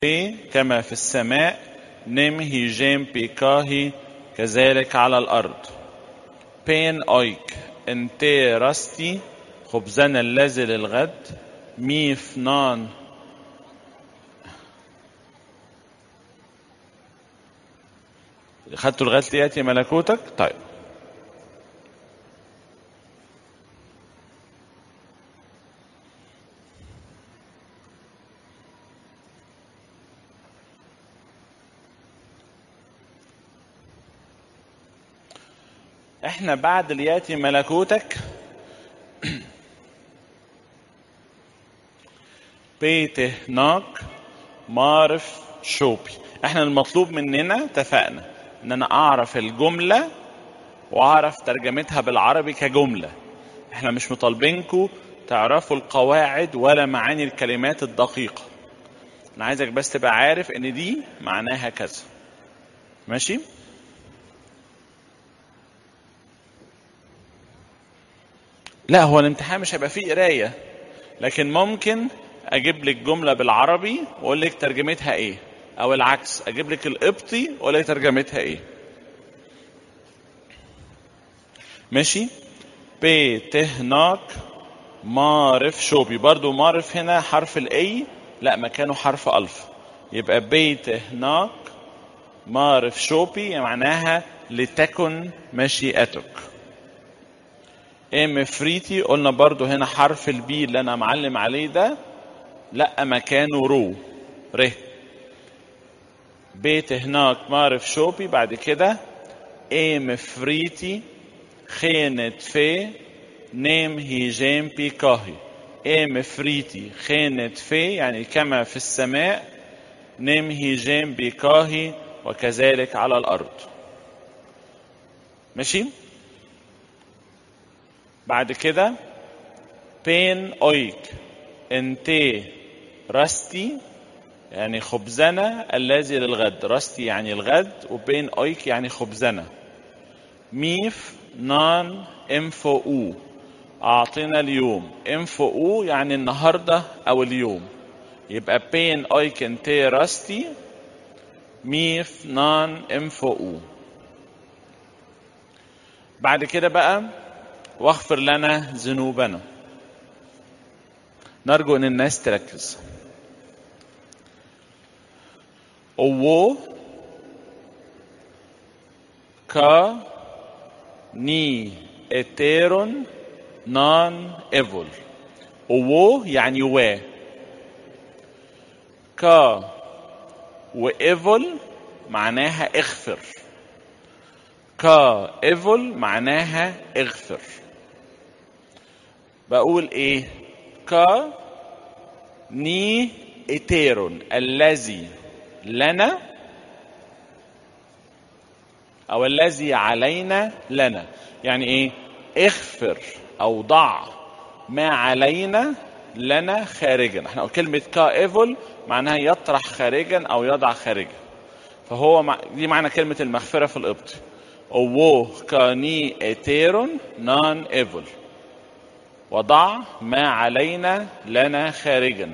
كما في السماء نمهي جيم بيكاهي كذلك على الأرض بين أويك انتي راستي خبزنا الذي للغد ميف نان خدتوا لغايه لياتي ملكوتك طيب احنا بعد لياتي ملكوتك بيت هناك معرف شوبي احنا المطلوب مننا اتفقنا ان انا اعرف الجمله واعرف ترجمتها بالعربي كجمله احنا مش مطالبينكم تعرفوا القواعد ولا معاني الكلمات الدقيقه انا عايزك بس تبقى عارف ان دي معناها كذا ماشي لا هو الامتحان مش هيبقى فيه قرايه لكن ممكن اجيب لك جمله بالعربي واقول لك ترجمتها ايه او العكس اجيب لك القبطي واقول لك ترجمتها ايه ماشي بيت هناك معرف شوبي برضو معرف هنا حرف الاي لا مكانه حرف الف يبقى بيت هناك معرف شوبي معناها لتكن مشيئتك ام فريتي قلنا برضو هنا حرف البي اللي انا معلم عليه ده لا مكانه رو ره بيت هناك معرف شوبي بعد كده ام فريتي خينت في نيم هيجيم بيكاهي ام فريتي خينت في يعني كما في السماء نيم هيجيم بيكاهي وكذلك على الارض ماشي بعد كده بين اويك انتي راستي يعني خبزنا الذي للغد راستي يعني الغد وبين اويك يعني خبزنا ميف نان انفو او اعطينا اليوم انفو او يعني النهارده او اليوم يبقى بين اويك انتي راستي ميف نان انفو او بعد كده بقى واغفر لنا ذنوبنا نرجو ان الناس تركز اوو كا ني اتيرون نان ايفول اوو يعني و كا وايفول معناها اغفر كا ايفول معناها اغفر بقول ايه كا ني اتيرون الذي لنا او الذي علينا لنا يعني ايه اغفر او ضع ما علينا لنا خارجا احنا كلمة كا ايفول معناها يطرح خارجا او يضع خارجا فهو مع... دي معنى كلمة المغفرة في القبط اوو كاني اتيرون نان ايفول وضع ما علينا لنا خارجا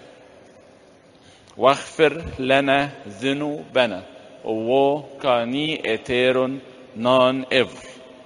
واغفر لنا ذنوبنا وو كاني اتيرون نون ايفر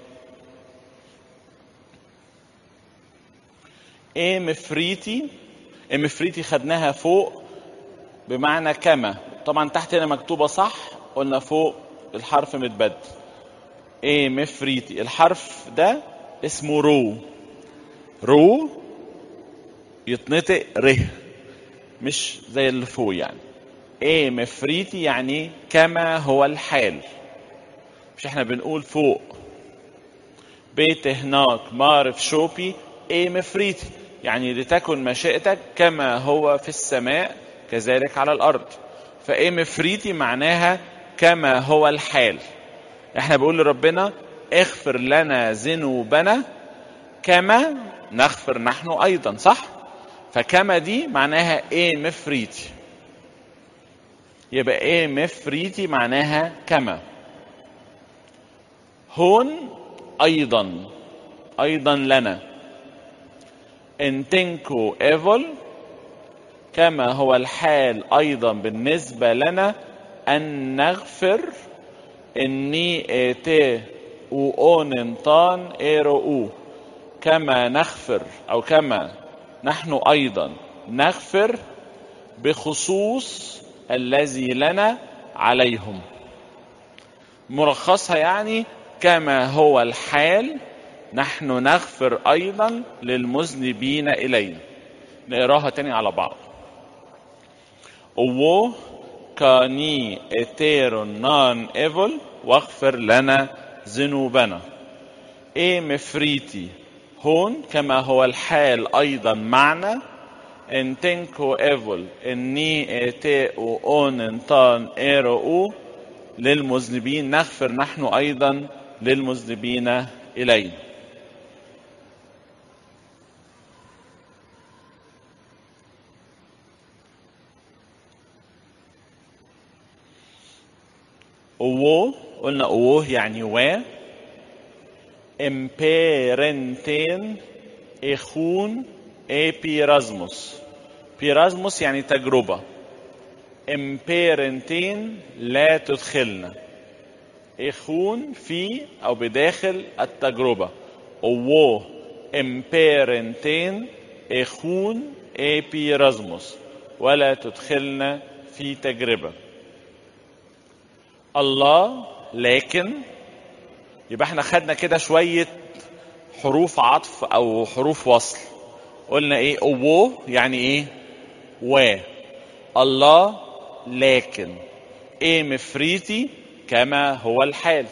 ايه مفريتي ايه مفريتي خدناها فوق بمعنى كما طبعا تحت هنا مكتوبة صح قلنا فوق الحرف متبدل ايه مفريتي الحرف ده اسمه رو رو يتنطق ره مش زي اللي فوق يعني ايه مفريتي يعني كما هو الحال مش احنا بنقول فوق بيت هناك معرف شوبي ايه مفريتي يعني لتكن مشيئتك كما هو في السماء كذلك على الارض فايه مفريتي معناها كما هو الحال احنا بنقول لربنا اغفر لنا ذنوبنا كما نغفر نحن ايضا صح فكما دي معناها ايه مفريتي يبقى ايه مفريتي معناها كما هون ايضا ايضا لنا انتنكو ايفول كما هو الحال أيضا بالنسبة لنا أن نغفر إني إيتي وأوننطان إيرو كما نغفر أو كما نحن أيضا نغفر بخصوص الذي لنا عليهم ملخصها يعني كما هو الحال نحن نغفر أيضا للمذنبين إلينا نقراها تاني على بعض Ovo كاني اتيرون نان ايفل واغفر لنا ذنوبنا ايه مفريتي هون كما هو الحال ايضا معنا ان تنكو ايفل اني اتي اون انتان ايرو للمذنبين نغفر نحن ايضا للمذنبين الينا اوو قلنا اوه يعني و امبيرنتين اخون ايبيرازموس بيرازموس يعني تجربة امبيرنتين لا تدخلنا اخون في او بداخل التجربة اوه امبيرنتين اخون ايبيرازموس ولا تدخلنا في تجربه الله لكن يبقى احنا خدنا كده شوية حروف عطف او حروف وصل قلنا ايه اوو يعني ايه و الله لكن ايه مفريتي كما هو الحال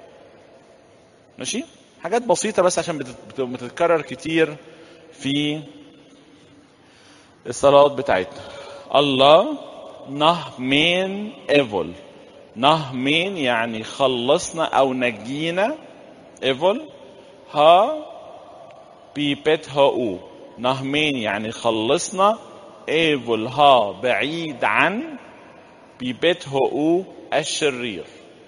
ماشي حاجات بسيطة بس عشان بتت- بتتكرر كتير في الصلوات بتاعتنا الله نهمين ايفول نهمين يعني خلصنا او نجينا ايفول ها بيبت هاو نهمين يعني خلصنا ايفول ها بعيد عن بيبت هاو الشرير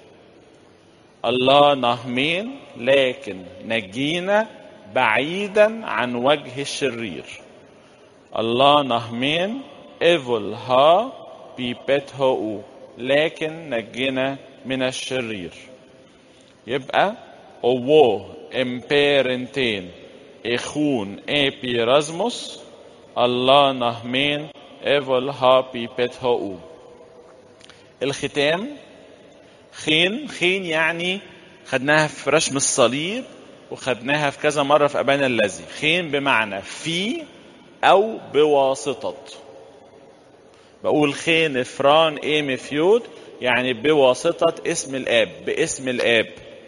الله نهمين لكن نجينا بعيدا عن وجه الشرير الله نهمين ايفول ها بيبت هاو لكن نجينا من الشرير يبقى اوو امبيرنتين اخون ايبيرازموس الله نهمين ايفول ها بيبت هاو الختام خين خين يعني خدناها في رسم الصليب وخدناها في كذا مرة في أبانا الذي خين بمعنى في أو بواسطة بقول خين فران ايه مفيود يعني بواسطة اسم الآب باسم الآب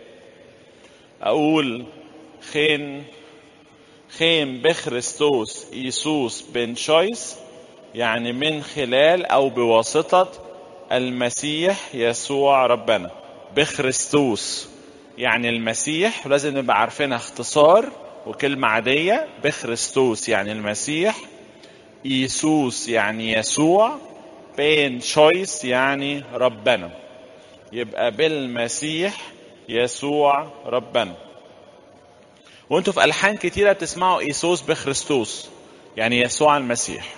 أقول خين خين بخريستوس إيسوس بن شويس يعني من خلال أو بواسطة المسيح يسوع ربنا بخريستوس يعني المسيح لازم نبقى عارفينها اختصار وكلمة عادية بخريستوس يعني المسيح إيسوس يعني يسوع بين شويس يعني ربنا يبقى بالمسيح يسوع ربنا وانتوا في ألحان كتيرة بتسمعوا إيسوس بخريستوس يعني يسوع المسيح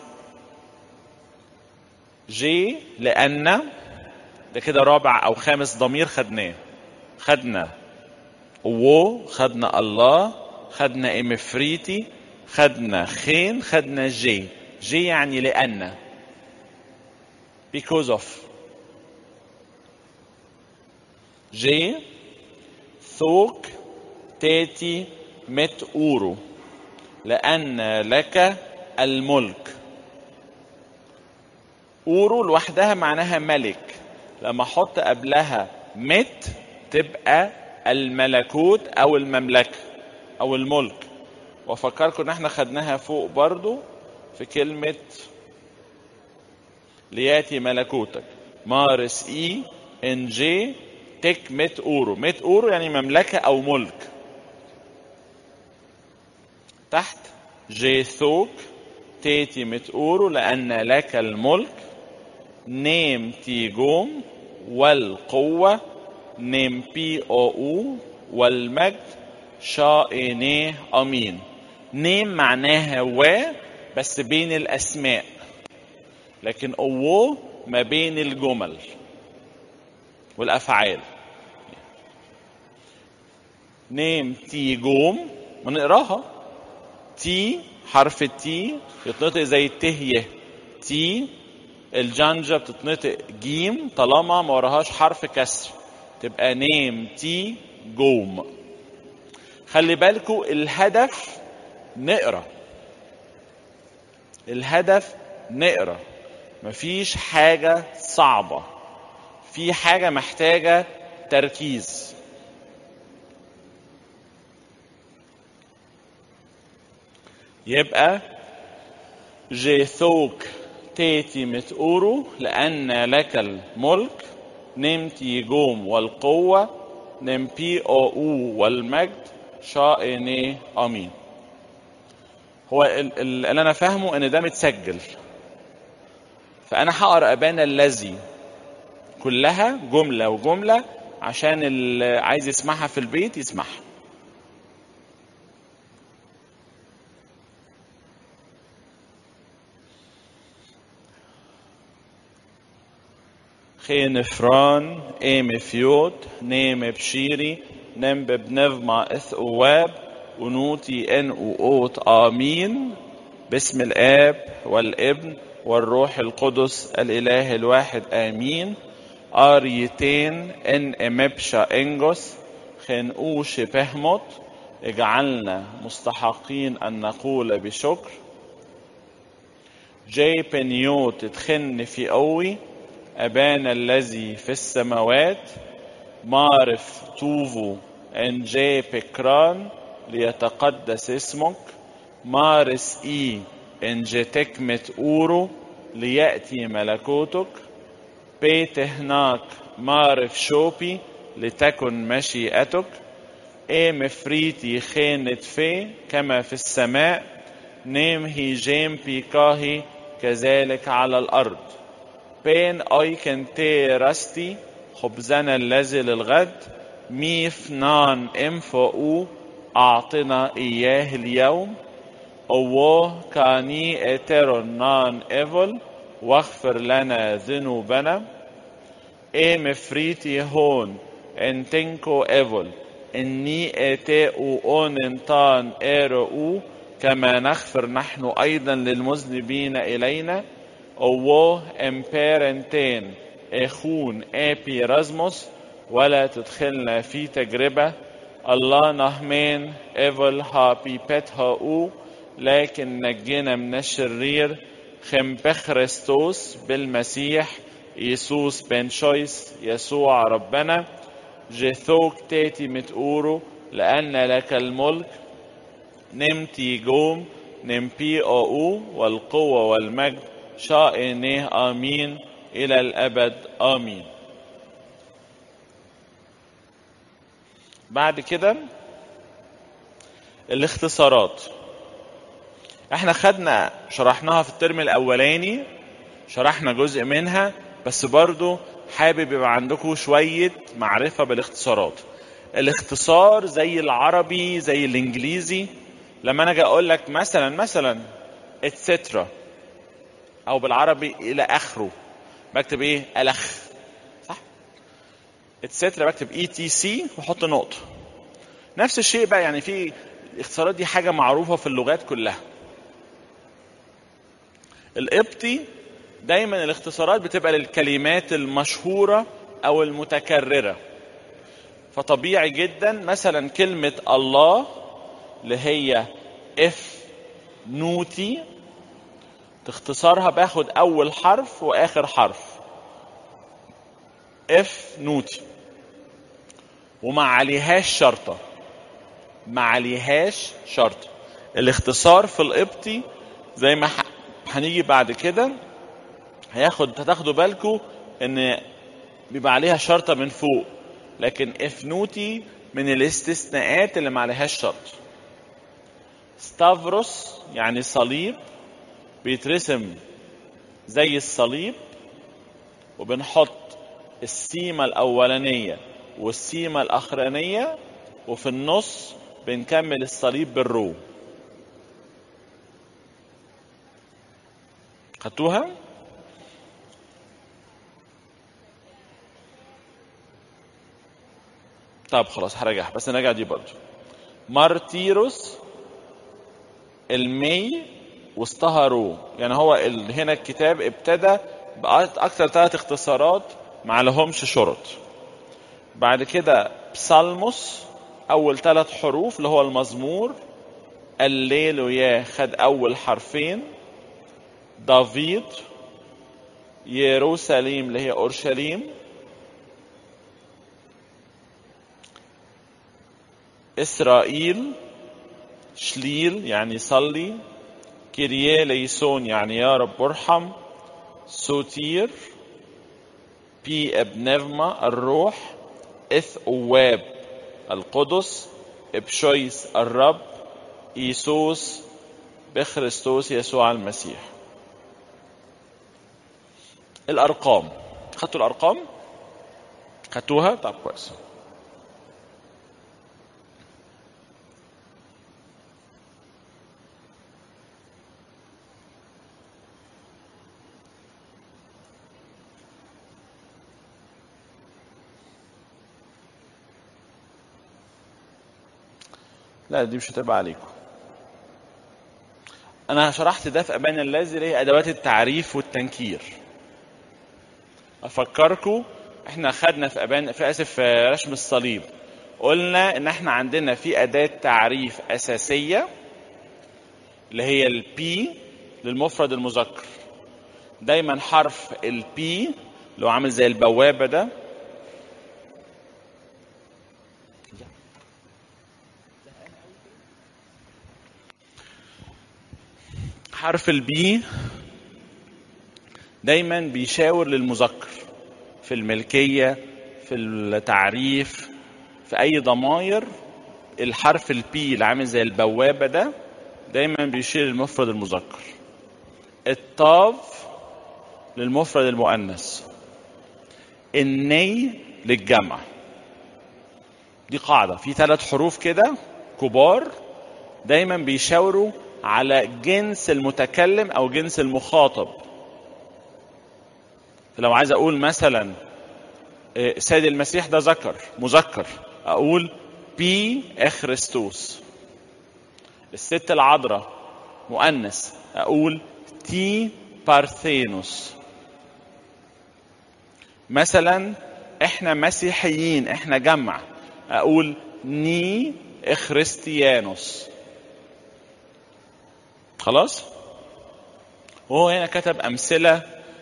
جي لأن ده كده رابع أو خامس ضمير خدناه خدنا و خدنا الله خدنا إمفريتي خدنا خين خدنا جي جي يعني لأن because of جي ثوك تاتي مت أورو لأن لك الملك أورو لوحدها معناها ملك لما أحط قبلها مت تبقى الملكوت أو المملكة أو الملك وأفكركم إن إحنا خدناها فوق برضو في كلمة لياتي ملكوتك مارس إي إن جي تك مت أورو مت أورو يعني مملكة أو ملك تحت جيثوك تيتي متقورو لأن لك الملك نيم تيجوم والقوة نيم بي أو أو والمجد شائنيه أمين نيم معناها و بس بين الأسماء لكن اوو ما بين الجمل والافعال نيم تي جوم ونقراها تي حرف التي يتنطق زي التهيه تي الجنجة بتتنطق جيم طالما ما وراهاش حرف كسر تبقى نيم تي جوم خلي بالكو الهدف نقرا الهدف نقرا مفيش حاجة صعبة في حاجة محتاجة تركيز يبقى جيثوك تيتي متأورو لأن لك الملك نمتي جوم والقوة نمبي أو أو والمجد شائني أمين هو ال- ال- اللي أنا فاهمه إن ده متسجل فأنا هقرأ أبانا الذي كلها جملة وجملة عشان اللي عايز يسمعها في البيت يسمعها خين فران ايم فيوت نيم بشيري نم بنفما اث اواب ونوتي ان اوت امين باسم الاب والابن والروح القدس الاله الواحد امين اريتين ان امبشا انجوس خن اوش بهمت اجعلنا مستحقين ان نقول بشكر جاي بنيوت تخن في قوي أبانا الذي في السماوات معرف توفو إن جاي بكران ليتقدس اسمك مارس إي إن جتكمت أورو ليأتي ملكوتك بيت هناك معرف شوبي لتكن مشيئتك ايه مفريتي خينت في كما في السماء نيم هي جيم بيكاهي كذلك على الأرض بين أيكن تي رستي خبزنا الذي للغد ميف نان انفقوا أعطنا إياه اليوم أوه كاني اترون نان ايفل واغفر لنا ذنوبنا ايه مفريتي هون ان تنكو ايفل اني اتاء اون انتان ارؤو كما نغفر نحن ايضا للمذنبين الينا اوه امبيرنتين اخون ابي رازموس ولا تدخلنا في تجربة الله نهمين ايفل هابي بيت هاو لكن نجينا من الشرير خم بخريستوس بالمسيح يسوس بن شويس يسوع ربنا جثوك تاتي متقورو لأن لك الملك نمتي جوم نمبي أو والقوة والمجد شائنه آمين إلى الأبد آمين بعد كده الاختصارات احنا خدنا شرحناها في الترم الاولاني شرحنا جزء منها بس برضو حابب يبقى عندكم شوية معرفة بالاختصارات الاختصار زي العربي زي الانجليزي لما انا اجي اقول لك مثلا مثلا اتسترا او بالعربي الى اخره بكتب ايه الخ صح اتسترا بكتب اي تي سي واحط نقطه نفس الشيء بقى يعني في الاختصارات دي حاجه معروفه في اللغات كلها القبطي دايما الاختصارات بتبقى للكلمات المشهوره او المتكرره فطبيعي جدا مثلا كلمه الله اللي هي اف نوتي تختصارها باخد اول حرف واخر حرف اف نوتي وما عليهاش شرطه ما عليهاش شرطه الاختصار في القبطي زي ما ح- هنيجي بعد كده هياخد هتاخدوا بالكم ان بيبقى عليها شرطه من فوق لكن اف نوتي من الاستثناءات اللي ما عليهاش شرط ستافروس يعني صليب بيترسم زي الصليب وبنحط السيمة الأولانية والسيمة الأخرانية وفي النص بنكمل الصليب بالرو خدتوها؟ طب خلاص هراجعها بس نراجع دي برضه مارتيروس المي وسطها رو يعني هو ال... هنا الكتاب ابتدى بأكثر ثلاث اختصارات ما لهمش شرط بعد كده بسالموس أول ثلاث حروف اللي هو المزمور الليلويا خد أول حرفين دافيد يروساليم اللي هي أورشليم إسرائيل شليل يعني صلي كيريا ليسون يعني يا رب ارحم سوتير بي ابنفما الروح إث أواب القدس إبشويس الرب إيسوس بخريستوس يسوع المسيح الأرقام خدتوا الأرقام خدتوها طب كويس لا دي مش هتبقى عليكم انا شرحت ده في ابان الذي اللي هي ادوات التعريف والتنكير افكركم احنا خدنا في ابان في اسف في رسم الصليب قلنا ان احنا عندنا في اداه تعريف اساسيه اللي هي البي للمفرد المذكر دايما حرف البي اللي هو عامل زي البوابه ده حرف البي دايما بيشاور للمذكر في الملكية في التعريف في أي ضماير الحرف البي اللي عامل زي البوابة ده دايما بيشير للمفرد المذكر الطاف للمفرد المؤنث الني للجمع دي قاعدة في ثلاث حروف كده كبار دايما بيشاوروا على جنس المتكلم او جنس المخاطب فلو عايز اقول مثلا سيد المسيح ده ذكر مذكر اقول بي اخرستوس الست العذراء مؤنث اقول تي بارثينوس مثلا احنا مسيحيين احنا جمع اقول ني اخرستيانوس خلاص وهو هنا كتب أمثلة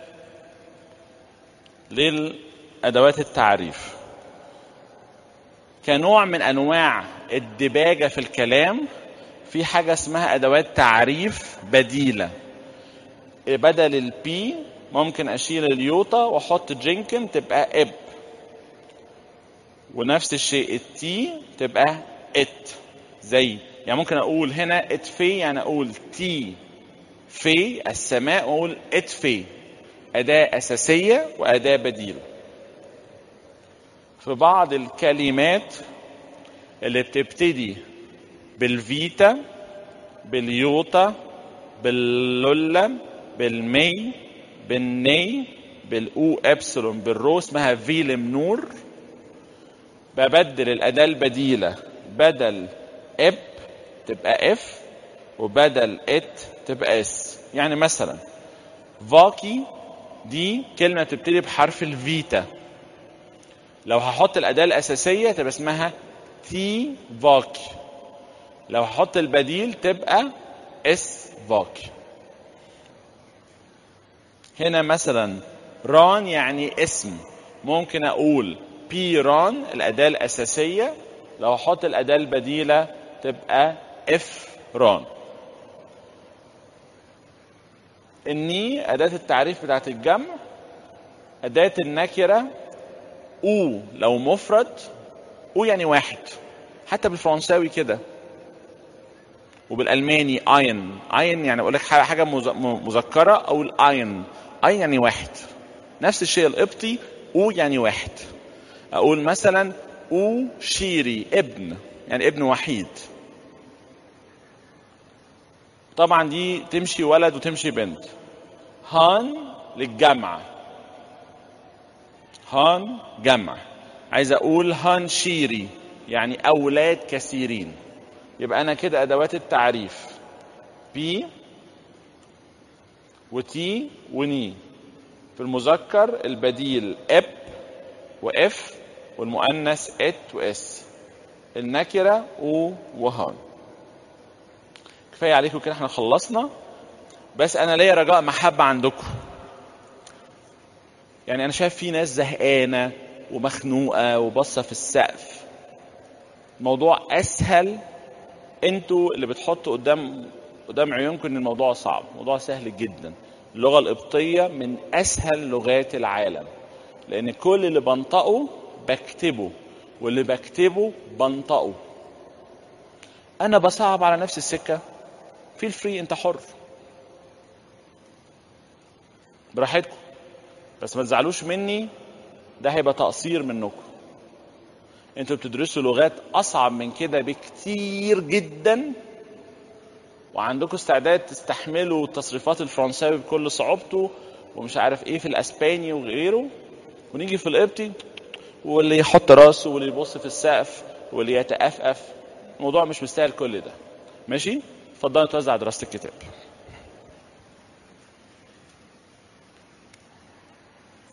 للأدوات التعريف كنوع من أنواع الدباجة في الكلام في حاجة اسمها أدوات تعريف بديلة بدل البي ممكن أشيل اليوتا وأحط جينكن تبقى إب ونفس الشيء التي تبقى إت زي يعني ممكن اقول هنا اتفي يعني اقول تي في السماء واقول اتفي اداة اساسية واداة بديلة في بعض الكلمات اللي بتبتدي بالفيتا باليوتا باللولا بالمي بالني بالاو ابسلون بالرو اسمها فيلم نور ببدل الاداة البديلة بدل اب تبقى اف وبدل ات تبقى اس يعني مثلا فاكي دي كلمة تبتدي بحرف الفيتا لو هحط الأداة الأساسية تبقى اسمها تي فاكي لو هحط البديل تبقى اس فاكي هنا مثلا ران يعني اسم ممكن أقول بي ران الأداة الأساسية لو هحط الأداة البديلة تبقى اف ران الني أداة التعريف بتاعت الجمع أداة النكرة أو لو مفرد أو يعني واحد حتى بالفرنساوي كده وبالألماني أين أين يعني أقول لك حاجة مذكرة أو الأين أين يعني واحد نفس الشيء القبطي أو يعني واحد أقول مثلا أو شيري ابن يعني ابن وحيد طبعا دي تمشي ولد وتمشي بنت هان للجمع هان جمع عايز اقول هانشيري يعني اولاد كثيرين يبقى انا كده ادوات التعريف بي وتي وني في المذكر البديل اب واف والمؤنث ات واس النكره او وهان كفايه عليكم كده احنا خلصنا بس انا ليا رجاء محبه عندكم يعني انا شايف في ناس زهقانه ومخنوقه وبصه في السقف الموضوع اسهل انتوا اللي بتحطوا قدام قدام عيونكم ان الموضوع صعب الموضوع سهل جدا اللغه القبطيه من اسهل لغات العالم لان كل اللي بنطقه بكتبه واللي بكتبه بنطقه انا بصعب على نفسي السكه فيل فري انت حر براحتكم بس ما تزعلوش مني ده هيبقى تقصير منكم انتوا بتدرسوا لغات اصعب من كده بكتير جدا وعندكم استعداد تستحملوا التصريفات الفرنساوي بكل صعوبته ومش عارف ايه في الاسباني وغيره ونيجي في القبطي واللي يحط راسه واللي يبص في السقف واللي يتأفأف الموضوع مش مستاهل كل ده ماشي اتفضلوا توزع دراسة الكتاب